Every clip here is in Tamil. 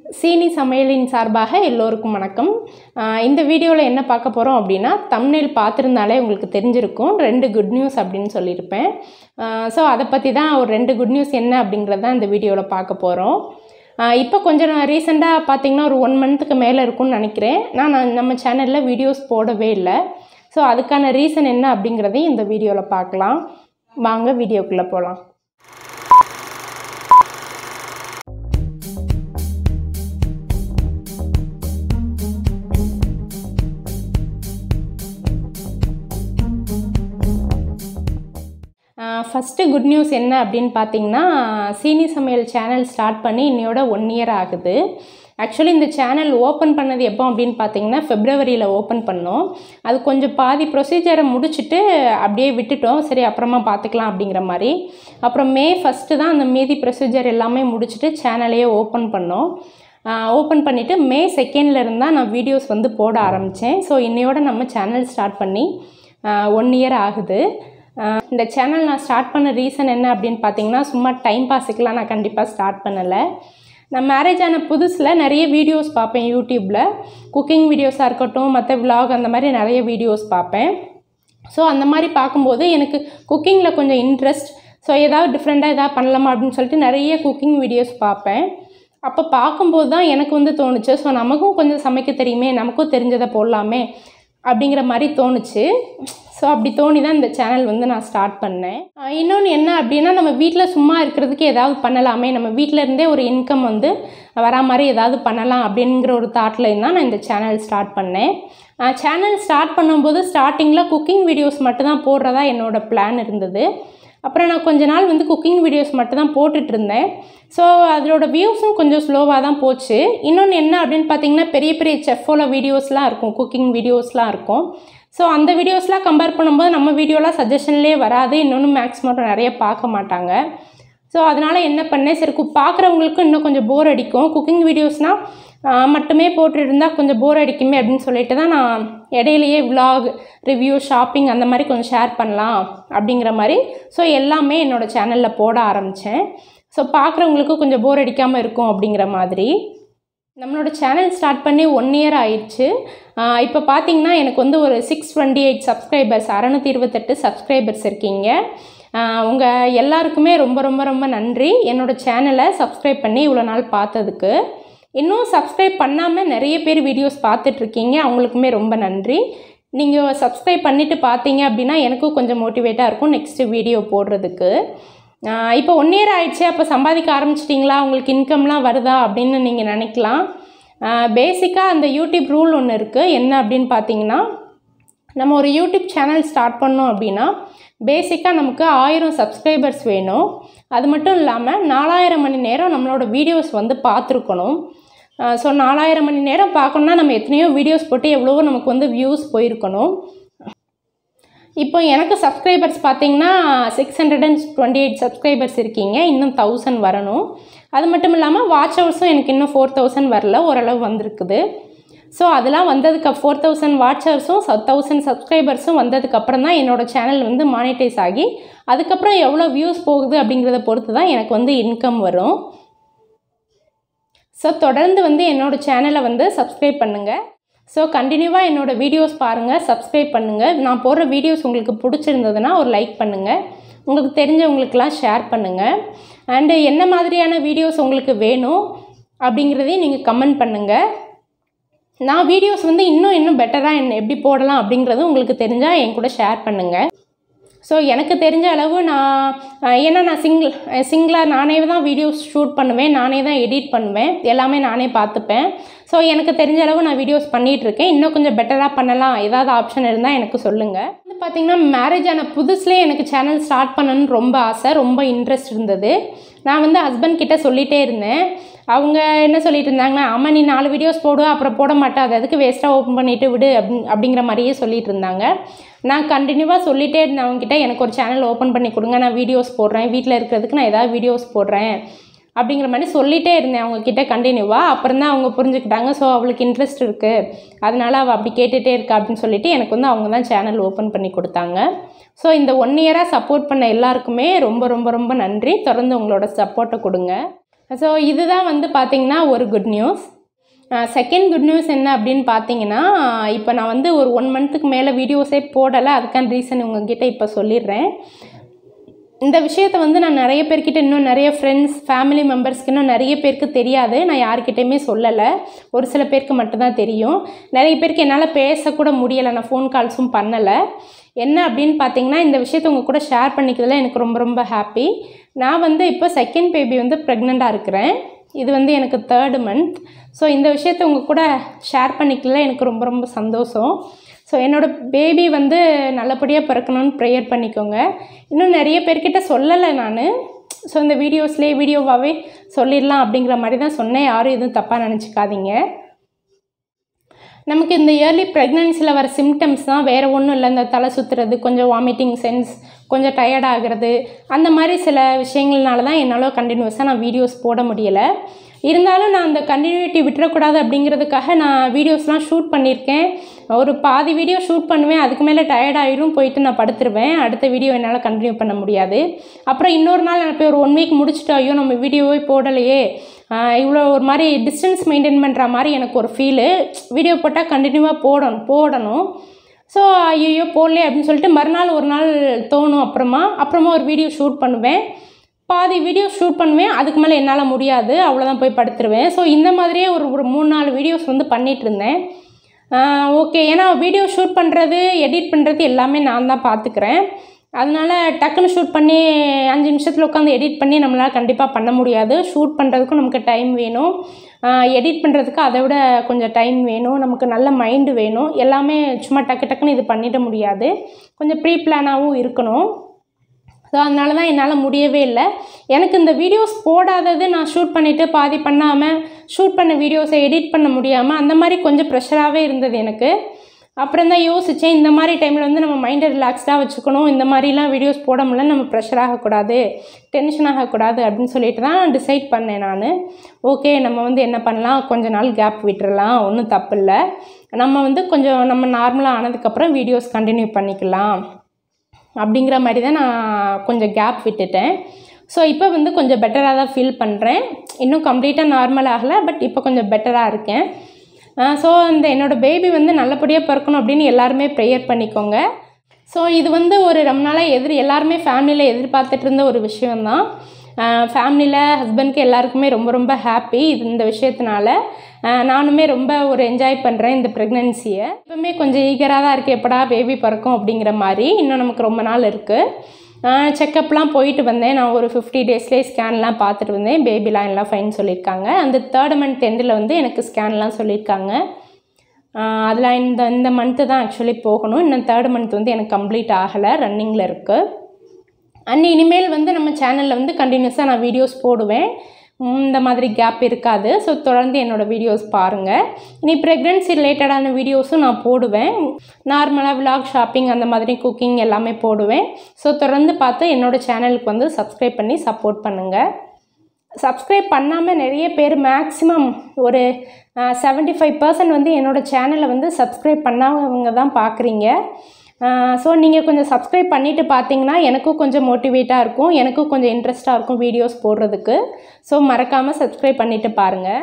சீனி சமையலின் சார்பாக எல்லோருக்கும் வணக்கம் ஆஹ் இந்த வீடியோவில் என்ன பார்க்க போகிறோம் அப்படின்னா தம்னேல் பார்த்துருந்தாலே உங்களுக்கு தெரிஞ்சிருக்கும் ரெண்டு குட் நியூஸ் அப்படின்னு சொல்லியிருப்பேன் ஸோ அதை பற்றி தான் ஒரு ரெண்டு குட் நியூஸ் என்ன அப்படிங்கிறது தான் இந்த வீடியோவில் பார்க்க போகிறோம் இப்போ கொஞ்சம் ரீசெண்டாக பார்த்தீங்கன்னா ஒரு ஒன் மந்த்துக்கு மேலே இருக்கும்னு நினைக்கிறேன் நான் நான் நம்ம சேனலில் வீடியோஸ் போடவே இல்லை ஸோ அதுக்கான ரீசன் என்ன அப்படிங்கிறதையும் இந்த வீடியோவில் பார்க்கலாம் வாங்க வீடியோக்குள்ளே போகலாம் ஃபஸ்ட்டு குட் நியூஸ் என்ன அப்படின்னு பார்த்தீங்கன்னா சீனி சமையல் சேனல் ஸ்டார்ட் பண்ணி இன்னையோட ஒன் இயர் ஆகுது ஆக்சுவலி இந்த சேனல் ஓப்பன் பண்ணது எப்போ அப்படின்னு பார்த்தீங்கன்னா ஃபெப்ரவரியில் ஓப்பன் பண்ணோம் அது கொஞ்சம் பாதி ப்ரொசீஜரை முடிச்சுட்டு அப்படியே விட்டுட்டோம் சரி அப்புறமா பார்த்துக்கலாம் அப்படிங்கிற மாதிரி அப்புறம் மே ஃபஸ்ட்டு தான் அந்த மீதி ப்ரொசீஜர் எல்லாமே முடிச்சுட்டு சேனலையே ஓப்பன் பண்ணோம் ஓப்பன் பண்ணிவிட்டு மே செகண்ட்லேருந்து தான் நான் வீடியோஸ் வந்து போட ஆரம்பித்தேன் ஸோ இன்னையோட நம்ம சேனல் ஸ்டார்ட் பண்ணி ஒன் இயர் ஆகுது இந்த சேனல் நான் ஸ்டார்ட் பண்ண ரீசன் என்ன அப்படின்னு பார்த்தீங்கன்னா சும்மா டைம் பாஸுக்கெலாம் நான் கண்டிப்பாக ஸ்டார்ட் பண்ணலை நான் மேரேஜ் ஆன புதுசில் நிறைய வீடியோஸ் பார்ப்பேன் யூடியூப்பில் குக்கிங் வீடியோஸாக இருக்கட்டும் மற்ற விலாக் அந்த மாதிரி நிறைய வீடியோஸ் பார்ப்பேன் ஸோ அந்த மாதிரி பார்க்கும்போது எனக்கு குக்கிங்கில் கொஞ்சம் இன்ட்ரெஸ்ட் ஸோ ஏதாவது டிஃப்ரெண்ட்டாக ஏதாவது பண்ணலாமா அப்படின்னு சொல்லிட்டு நிறைய குக்கிங் வீடியோஸ் பார்ப்பேன் அப்போ பார்க்கும்போது தான் எனக்கு வந்து தோணுச்சு ஸோ நமக்கும் கொஞ்சம் சமைக்க தெரியுமே நமக்கும் தெரிஞ்சதை போடலாமே அப்படிங்கிற மாதிரி தோணுச்சு ஸோ அப்படி தோணி தான் இந்த சேனல் வந்து நான் ஸ்டார்ட் பண்ணேன் இன்னொன்று என்ன அப்படின்னா நம்ம வீட்டில் சும்மா இருக்கிறதுக்கு ஏதாவது பண்ணலாமே நம்ம வீட்டில் இருந்தே ஒரு இன்கம் வந்து வரா மாதிரி ஏதாவது பண்ணலாம் அப்படிங்கிற ஒரு தாட்டில் தான் நான் இந்த சேனல் ஸ்டார்ட் பண்ணேன் சேனல் ஸ்டார்ட் பண்ணும்போது ஸ்டார்டிங்கில் குக்கிங் வீடியோஸ் மட்டும்தான் போடுறதா என்னோடய பிளான் இருந்தது அப்புறம் நான் கொஞ்ச நாள் வந்து குக்கிங் வீடியோஸ் மட்டும் தான் போட்டுட்டு இருந்தேன் ஸோ அதோட வியூஸும் கொஞ்சம் ஸ்லோவாக தான் போச்சு இன்னொன்று என்ன அப்படின்னு பார்த்தீங்கன்னா பெரிய பெரிய செஃப்போட வீடியோஸ்லாம் இருக்கும் குக்கிங் வீடியோஸ்லாம் இருக்கும் ஸோ அந்த வீடியோஸ்லாம் கம்பேர் பண்ணும்போது நம்ம வீடியோலாம் சஜஷன்லேயே வராது இன்னொன்று மேக்ஸிமம் நிறைய பார்க்க மாட்டாங்க ஸோ அதனால் என்ன பண்ணேன் சரி பார்க்குறவங்களுக்கும் இன்னும் கொஞ்சம் போர் அடிக்கும் குக்கிங் வீடியோஸ்னால் மட்டுமே போட்டு இருந்தால் கொஞ்சம் போர் அடிக்குமே அப்படின்னு சொல்லிட்டு தான் நான் இடையிலையே விலாக் ரிவ்யூ ஷாப்பிங் அந்த மாதிரி கொஞ்சம் ஷேர் பண்ணலாம் அப்படிங்கிற மாதிரி ஸோ எல்லாமே என்னோடய சேனலில் போட ஆரம்பித்தேன் ஸோ பார்க்குறவங்களுக்கு கொஞ்சம் போர் அடிக்காமல் இருக்கும் அப்படிங்கிற மாதிரி நம்மளோட சேனல் ஸ்டார்ட் பண்ணி ஒன் இயர் ஆயிடுச்சு இப்போ பார்த்தீங்கன்னா எனக்கு வந்து ஒரு சிக்ஸ் டுவெண்ட்டி எயிட் சப்ஸ்கிரைபர்ஸ் அறநூற்றி இருபத்தெட்டு சப்ஸ்கிரைபர்ஸ் இருக்கீங்க உங்கள் எல்லாருக்குமே ரொம்ப ரொம்ப ரொம்ப நன்றி என்னோடய சேனலை சப்ஸ்கிரைப் பண்ணி இவ்வளோ நாள் பார்த்ததுக்கு இன்னும் சப்ஸ்கிரைப் பண்ணாமல் நிறைய பேர் வீடியோஸ் பார்த்துட்ருக்கீங்க அவங்களுக்குமே ரொம்ப நன்றி நீங்கள் சப்ஸ்கிரைப் பண்ணிவிட்டு பார்த்தீங்க அப்படின்னா எனக்கும் கொஞ்சம் மோட்டிவேட்டாக இருக்கும் நெக்ஸ்ட்டு வீடியோ போடுறதுக்கு இப்போ ஒன் இயர் ஆயிடுச்சு அப்போ சம்பாதிக்க ஆரம்பிச்சிட்டிங்களா உங்களுக்கு இன்கம்லாம் வருதா அப்படின்னு நீங்கள் நினைக்கலாம் பேசிக்காக அந்த யூடியூப் ரூல் ஒன்று இருக்குது என்ன அப்படின்னு பார்த்தீங்கன்னா நம்ம ஒரு யூடியூப் சேனல் ஸ்டார்ட் பண்ணோம் அப்படின்னா பேசிக்காக நமக்கு ஆயிரம் சப்ஸ்கிரைபர்ஸ் வேணும் அது மட்டும் இல்லாமல் நாலாயிரம் மணி நேரம் நம்மளோட வீடியோஸ் வந்து பார்த்துருக்கணும் ஸோ நாலாயிரம் மணி நேரம் பார்க்கணுன்னா நம்ம எத்தனையோ வீடியோஸ் போட்டு எவ்வளவோ நமக்கு வந்து வியூஸ் போயிருக்கணும் இப்போ எனக்கு சப்ஸ்கிரைபர்ஸ் பார்த்தீங்கன்னா six hundred and twenty eight subscribers இருக்கீங்க இன்னும் தௌசண்ட் வரணும் அது மட்டும் இல்லாமல் வாட்ச் ஹவர்ஸும் எனக்கு இன்னும் ஃபோர் தௌசண்ட் வரல ஓரளவு வந்திருக்குது ஸோ அதெல்லாம் வந்ததுக்கு ஃபோர் தௌசண்ட் வாட்சர்ஸும் தௌசண்ட் சப்ஸ்கிரைபர்ஸும் வந்ததுக்கப்புறம் தான் என்னோடய சேனல் வந்து மானிட்டைஸ் ஆகி அதுக்கப்புறம் எவ்வளோ வியூஸ் போகுது அப்படிங்கிறத பொறுத்து தான் எனக்கு வந்து இன்கம் வரும் ஸோ தொடர்ந்து வந்து என்னோடய சேனலை வந்து சப்ஸ்கிரைப் பண்ணுங்கள் ஸோ கண்டினியூவாக என்னோடய வீடியோஸ் பாருங்கள் சப்ஸ்கிரைப் பண்ணுங்கள் நான் போடுற வீடியோஸ் உங்களுக்கு பிடிச்சிருந்ததுன்னா ஒரு லைக் பண்ணுங்கள் உங்களுக்கு தெரிஞ்சவங்களுக்கெல்லாம் ஷேர் பண்ணுங்கள் அண்டு என்ன மாதிரியான வீடியோஸ் உங்களுக்கு வேணும் அப்படிங்கிறதையும் நீங்கள் கமெண்ட் பண்ணுங்கள் நான் வீடியோஸ் வந்து இன்னும் இன்னும் பெட்டராக என்ன எப்படி போடலாம் அப்படிங்கிறது உங்களுக்கு தெரிஞ்சால் என் கூட ஷேர் பண்ணுங்கள் ஸோ எனக்கு தெரிஞ்ச அளவு நான் ஏன்னா நான் சிங்கிள் சிங்கிளாக நானே தான் வீடியோஸ் ஷூட் பண்ணுவேன் நானே தான் எடிட் பண்ணுவேன் எல்லாமே நானே பார்த்துப்பேன் ஸோ எனக்கு தெரிஞ்ச அளவு நான் வீடியோஸ் பண்ணிகிட்ருக்கேன் இன்னும் கொஞ்சம் பெட்டராக பண்ணலாம் ஏதாவது ஆப்ஷன் இருந்தால் எனக்கு சொல்லுங்கள் வந்து பார்த்திங்கன்னா மேரேஜ் ஆன புதுசுலேயே எனக்கு சேனல் ஸ்டார்ட் பண்ணணும்னு ரொம்ப ஆசை ரொம்ப இன்ட்ரெஸ்ட் இருந்தது நான் வந்து ஹஸ்பண்ட் கிட்டே சொல்லிகிட்டே இருந்தேன் அவங்க என்ன சொல்லிட்டு இருந்தாங்கன்னா ஆமாம் நீ நாலு வீடியோஸ் போடு அப்புறம் போட மாட்டேன் அது அதுக்கு வேஸ்ட்டாக ஓப்பன் பண்ணிவிட்டு விடு அப்படி அப்படிங்கிற மாதிரியே சொல்லிட்டு இருந்தாங்க நான் கண்டினியூவாக சொல்லிகிட்டே இருந்தேன் அவங்ககிட்ட எனக்கு ஒரு சேனல் ஓப்பன் பண்ணி கொடுங்க நான் வீடியோஸ் போடுறேன் வீட்டில் இருக்கிறதுக்கு நான் ஏதாவது வீடியோஸ் போடுறேன் அப்படிங்கிற மாதிரி சொல்லிகிட்டே இருந்தேன் அவங்கக்கிட்ட கண்டினியூவாக அப்புறம் தான் அவங்க புரிஞ்சுக்கிட்டாங்க ஸோ அவளுக்கு இன்ட்ரெஸ்ட் இருக்குது அதனால் அவள் அப்படி கேட்டுகிட்டே இருக்கா அப்படின்னு சொல்லிட்டு எனக்கு வந்து அவங்க தான் சேனல் ஓப்பன் பண்ணி கொடுத்தாங்க ஸோ இந்த ஒன் இயராக சப்போர்ட் பண்ண எல்லாருக்குமே ரொம்ப ரொம்ப ரொம்ப நன்றி தொடர்ந்து உங்களோட சப்போர்ட்டை கொடுங்க ஸோ இதுதான் வந்து பார்த்திங்கன்னா ஒரு good news second good news என்ன அப்படின்னு பார்த்தீங்கன்னா இப்போ நான் வந்து ஒரு ஒன் மந்த்துக்கு மேலே வீடியோஸே போடலை அதுக்கான ரீசன் உங்ககிட்ட இப்போ சொல்லிடுறேன் இந்த விஷயத்த வந்து நான் நிறைய பேர்கிட்ட இன்னும் நிறைய ஃப்ரெண்ட்ஸ் ஃபேமிலி மெம்பர்ஸ்க்கு இன்னும் நிறைய பேருக்கு தெரியாது நான் யார்கிட்டையுமே சொல்லலை ஒரு சில பேருக்கு மட்டும்தான் தெரியும் நிறைய பேருக்கு என்னால் பேசக்கூட முடியலை நான் ஃபோன் கால்ஸும் பண்ணலை என்ன அப்படின்னு பார்த்தீங்கன்னா இந்த விஷயத்த உங்கள் கூட ஷேர் பண்ணிக்கிறதுல எனக்கு ரொம்ப ரொம்ப ஹாப்பி நான் வந்து இப்போ செகண்ட் பேபி வந்து ப்ரெக்னெண்ட்டாக இருக்கிறேன் இது வந்து எனக்கு தேர்டு மந்த் ஸோ இந்த விஷயத்த உங்கள் கூட ஷேர் பண்ணிக்கல எனக்கு ரொம்ப ரொம்ப சந்தோஷம் ஸோ என்னோடய பேபி வந்து நல்லபடியாக பிறக்கணும்னு ப்ரேயர் பண்ணிக்கோங்க இன்னும் நிறைய பேர்கிட்ட சொல்லலை நான் ஸோ இந்த வீடியோஸ்லேயே வீடியோவாகவே சொல்லிடலாம் அப்படிங்கிற மாதிரி தான் சொன்னேன் யாரும் எதுவும் தப்பாக நினச்சிக்காதீங்க நமக்கு இந்த இயர்லி ப்ரெக்னென்சியில் வர சிம்டம்ஸ் தான் வேறு ஒன்றும் இல்லை இந்த தலை சுற்றுறது கொஞ்சம் வாமிட்டிங் சென்ஸ் கொஞ்சம் டயர்ட் ஆகிறது அந்த மாதிரி சில விஷயங்கள்னால தான் என்னால் கண்டினியூஸாக நான் வீடியோஸ் போட முடியலை இருந்தாலும் நான் அந்த கண்டினியூட்டி விட்டுறக்கூடாது அப்படிங்கிறதுக்காக நான் வீடியோஸ்லாம் ஷூட் பண்ணியிருக்கேன் ஒரு பாதி வீடியோ ஷூட் பண்ணுவேன் அதுக்கு மேலே டயர்ட் ஆயிரும் போயிட்டு நான் படுத்துருவேன் அடுத்த வீடியோ என்னால் கண்டினியூ பண்ண முடியாது அப்புறம் இன்னொரு நாள் நான் போய் ஒரு ஒன் வீக் முடிச்சுட்டு ஐயோ நம்ம வீடியோவே போடலையே இவ்வளோ ஒரு மாதிரி டிஸ்டன்ஸ் மெயின்டைன் பண்ணுற மாதிரி எனக்கு ஒரு ஃபீலு வீடியோ போட்டால் கண்டினியூவாக போடணும் போடணும் ஸோ ஐயோ போடலையே அப்படின்னு சொல்லிட்டு மறுநாள் ஒரு நாள் தோணும் அப்புறமா அப்புறமா ஒரு வீடியோ ஷூட் பண்ணுவேன் பாதி வீடியோ ஷூட் பண்ணுவேன் அதுக்கு மேலே என்னால் முடியாது அவ்வளோதான் போய் படுத்துருவேன் ஸோ இந்த மாதிரியே ஒரு ஒரு மூணு நாலு வீடியோஸ் வந்து பண்ணிகிட்டு இருந்தேன் ஓகே ஏன்னா வீடியோ ஷூட் பண்ணுறது எடிட் பண்ணுறது எல்லாமே நான் தான் பார்த்துக்கிறேன் அதனால் டக்குன்னு ஷூட் பண்ணி அஞ்சு நிமிஷத்தில் உட்காந்து எடிட் பண்ணி நம்மளால் கண்டிப்பாக பண்ண முடியாது ஷூட் பண்ணுறதுக்கும் நமக்கு டைம் வேணும் எடிட் பண்ணுறதுக்கு அதை விட கொஞ்சம் டைம் வேணும் நமக்கு நல்ல மைண்டு வேணும் எல்லாமே சும்மா டக்கு டக்குன்னு இது பண்ணிட முடியாது கொஞ்சம் ப்ரீ பிளானாகவும் இருக்கணும் ஸோ அதனால தான் என்னால் முடியவே இல்லை எனக்கு இந்த வீடியோஸ் போடாதது நான் ஷூட் பண்ணிவிட்டு பாதி பண்ணாமல் ஷூட் பண்ண வீடியோஸை எடிட் பண்ண முடியாமல் அந்த மாதிரி கொஞ்சம் ப்ரெஷராகவே இருந்தது எனக்கு அப்புறம் தான் யோசித்தேன் இந்த மாதிரி டைமில் வந்து நம்ம மைண்டை ரிலாக்ஸ்டாக வச்சுக்கணும் இந்த மாதிரிலாம் வீடியோஸ் போட முடியல நம்ம ப்ரெஷர் ஆகக்கூடாது டென்ஷன் ஆகக்கூடாது அப்படின்னு சொல்லிட்டு தான் டிசைட் பண்ணேன் நான் ஓகே நம்ம வந்து என்ன பண்ணலாம் கொஞ்ச நாள் கேப் விட்டுறலாம் ஒன்றும் தப்பு இல்லை நம்ம வந்து கொஞ்சம் நம்ம நார்மலாக ஆனதுக்கப்புறம் வீடியோஸ் கண்டினியூ பண்ணிக்கலாம் அப்படிங்கிற மாதிரி தான் நான் கொஞ்சம் கேப் விட்டுட்டேன் ஸோ இப்போ வந்து கொஞ்சம் பெட்டராக தான் ஃபீல் பண்ணுறேன் இன்னும் கம்ப்ளீட்டாக நார்மல் ஆகலை பட் இப்போ கொஞ்சம் பெட்டராக இருக்கேன் ஸோ இந்த என்னோடய பேபி வந்து நல்லபடியாக பிறக்கணும் அப்படின்னு எல்லாருமே ப்ரேயர் பண்ணிக்கோங்க ஸோ இது வந்து ஒரு ரொம்ப நாளாக எதிர் எல்லாருமே ஃபேமிலியில் எதிர்பார்த்துட்டு இருந்த ஒரு விஷயந்தான் ஃபேமிலியில் ஹஸ்பண்ட்க்கு எல்லாருக்குமே ரொம்ப ரொம்ப ஹாப்பி இது இந்த விஷயத்தினால நானுமே ரொம்ப ஒரு என்ஜாய் பண்ணுறேன் இந்த ப்ரெக்னென்சியை இப்போவுமே கொஞ்சம் ஈகராக தான் இருக்குது எப்படா பேபி பிறக்கும் அப்படிங்கிற மாதிரி இன்னும் நமக்கு ரொம்ப நாள் இருக்குது செக்கப்லாம் போயிட்டு வந்தேன் நான் ஒரு ஃபிஃப்டி டேஸ்லேயே ஸ்கேன்லாம் பார்த்துட்டு வந்தேன் பேபிலாம் எல்லாம் ஃபைன் சொல்லியிருக்காங்க அந்த தேர்ட் மந்த் எண்டில் வந்து எனக்கு ஸ்கேன்லாம் சொல்லியிருக்காங்க அதில் இந்த இந்த மந்த்து தான் ஆக்சுவலி போகணும் இன்னும் தேர்ட் மந்த் வந்து எனக்கு கம்ப்ளீட் ஆகலை ரன்னிங்கில் இருக்குது அண்ட் இனிமேல் வந்து நம்ம சேனலில் வந்து கண்டினியூஸாக நான் வீடியோஸ் போடுவேன் இந்த மாதிரி கேப் இருக்காது ஸோ தொடர்ந்து என்னோடய வீடியோஸ் பாருங்கள் இனி ப்ரெக்னென்சி ரிலேட்டடான வீடியோஸும் நான் போடுவேன் நார்மலாக விலாக் ஷாப்பிங் அந்த மாதிரி குக்கிங் எல்லாமே போடுவேன் ஸோ தொடர்ந்து பார்த்து என்னோடய சேனலுக்கு வந்து சப்ஸ்கிரைப் பண்ணி சப்போர்ட் பண்ணுங்கள் சப்ஸ்கிரைப் பண்ணாமல் நிறைய பேர் மேக்ஸிமம் ஒரு செவன்ட்டி ஃபைவ் பர்சன்ட் வந்து என்னோடய சேனலை வந்து சப்ஸ்கிரைப் பண்ணாதவங்க தான் பார்க்குறீங்க ஸோ நீங்கள் கொஞ்சம் சப்ஸ்கிரைப் பண்ணிவிட்டு பார்த்தீங்கன்னா எனக்கும் கொஞ்சம் மோட்டிவேட்டாக இருக்கும் எனக்கும் கொஞ்சம் இன்ட்ரெஸ்ட்டாக இருக்கும் வீடியோஸ் போடுறதுக்கு ஸோ மறக்காமல் சப்ஸ்கிரைப் பண்ணிவிட்டு பாருங்கள்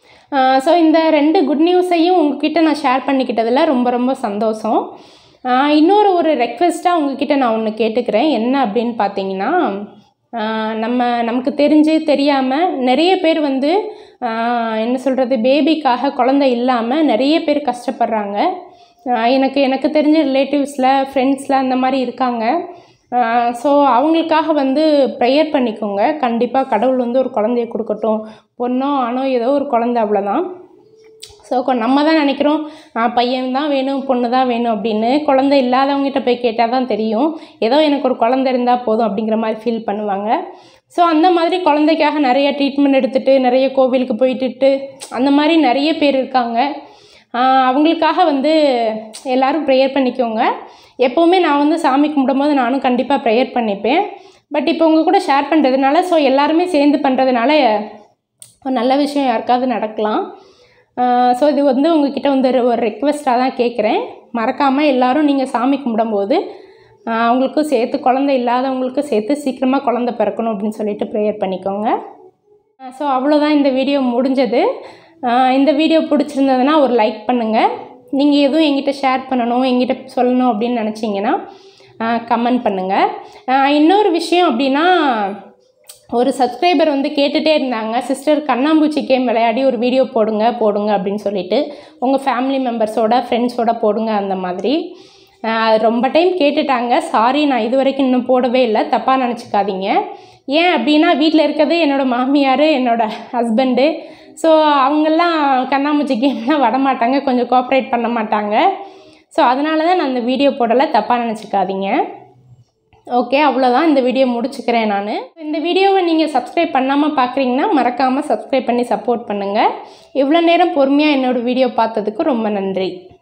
ஸோ இந்த ரெண்டு குட் நியூஸையும் உங்ககிட்ட நான் ஷேர் பண்ணிக்கிட்டதில் ரொம்ப ரொம்ப சந்தோஷம் இன்னொரு ஒரு ரெக்வெஸ்ட்டாக உங்ககிட்ட நான் ஒன்று கேட்டுக்கிறேன் என்ன அப்படின்னு பார்த்தீங்கன்னா நம்ம நமக்கு தெரிஞ்சு தெரியாமல் நிறைய பேர் வந்து என்ன சொல்கிறது பேபிக்காக குழந்தை இல்லாமல் நிறைய பேர் கஷ்டப்படுறாங்க எனக்கு எனக்கு தெரிஞ்ச ரிலேட்டிவ்ஸில் ஃப்ரெண்ட்ஸில் அந்த மாதிரி இருக்காங்க ஸோ அவங்களுக்காக வந்து ப்ரேயர் பண்ணிக்கோங்க கண்டிப்பாக கடவுள் வந்து ஒரு குழந்தைய கொடுக்கட்டும் பொண்ணோ ஆணோ ஏதோ ஒரு குழந்தை அவ்வளோதான் ஸோ நம்ம தான் நினைக்கிறோம் பையன் தான் வேணும் பொண்ணு தான் வேணும் அப்படின்னு குழந்தை இல்லாதவங்ககிட்ட போய் கேட்டால் தான் தெரியும் ஏதோ எனக்கு ஒரு குழந்தை இருந்தால் போதும் அப்படிங்கிற மாதிரி ஃபீல் பண்ணுவாங்க ஸோ அந்த மாதிரி குழந்தைக்காக நிறைய ட்ரீட்மெண்ட் எடுத்துகிட்டு நிறைய கோவிலுக்கு போயிட்டுட்டு அந்த மாதிரி நிறைய பேர் இருக்காங்க அவங்களுக்காக வந்து எல்லோரும் ப்ரேயர் பண்ணிக்கோங்க எப்போவுமே நான் வந்து சாமி கும்பிடும்போது நானும் கண்டிப்பாக ப்ரேயர் பண்ணிப்பேன் பட் இப்போ உங்கள் கூட ஷேர் பண்ணுறதுனால ஸோ எல்லாருமே சேர்ந்து பண்ணுறதுனால ஒரு நல்ல விஷயம் யாருக்காவது நடக்கலாம் ஸோ இது வந்து உங்ககிட்ட வந்து ஒரு ரெக்வெஸ்ட்டாக தான் கேட்குறேன் மறக்காமல் எல்லோரும் நீங்கள் சாமி கும்பிடும்போது அவங்களுக்கும் சேர்த்து குழந்தை இல்லாதவங்களுக்கும் சேர்த்து சீக்கிரமாக குழந்தை பிறக்கணும் அப்படின்னு சொல்லிட்டு ப்ரேயர் பண்ணிக்கோங்க ஸோ அவ்வளோதான் இந்த வீடியோ முடிஞ்சது ஆஹ் இந்த வீடியோ பிடிச்சிருந்ததுன்னா ஒரு லைக் பண்ணுங்கள் நீங்கள் எதுவும் எங்கிட்ட ஷேர் பண்ணணும் எங்கிட்ட சொல்லணும் அப்படின்னு நினச்சிங்கன்னா கமெண்ட் பண்ணுங்கள் இன்னொரு விஷயம் அப்படின்னா ஒரு சப்ஸ்கிரைபர் வந்து கேட்டுகிட்டே இருந்தாங்க சிஸ்டர் கண்ணாம்பூச்சி கேம் விளையாடி ஒரு வீடியோ போடுங்க போடுங்க அப்படின்னு சொல்லிட்டு உங்கள் ஃபேமிலி மெம்பர்ஸோட ஃப்ரெண்ட்ஸோட போடுங்க அந்த மாதிரி ஆஹ் அது ரொம்ப டைம் கேட்டுட்டாங்க சாரி நான் இது வரைக்கும் இன்னும் போடவே இல்லை தப்பாக நினச்சிக்காதீங்க ஏன் அப்படின்னா வீட்டில் இருக்கிறது என்னோடய மாமியார் என்னோடய ஹஸ்பண்டு ஸோ அவங்கெல்லாம் கண்ணாமூச்சி கேம்லாம் வர மாட்டாங்க கொஞ்சம் கோஆப்ரேட் பண்ண மாட்டாங்க ஸோ அதனால தான் நான் இந்த வீடியோ போடலை தப்பாக நினச்சிக்காதீங்க ஓகே அவ்வளோதான் இந்த வீடியோ முடிச்சுக்கிறேன் நான் இந்த வீடியோவை நீங்கள் சப்ஸ்கிரைப் பண்ணாமல் பார்க்குறீங்கன்னா மறக்காமல் சப்ஸ்கிரைப் பண்ணி சப்போர்ட் பண்ணுங்கள் இவ்வளோ நேரம் பொறுமையாக என்னோடய வீடியோ பார்த்ததுக்கு ரொம்ப நன்றி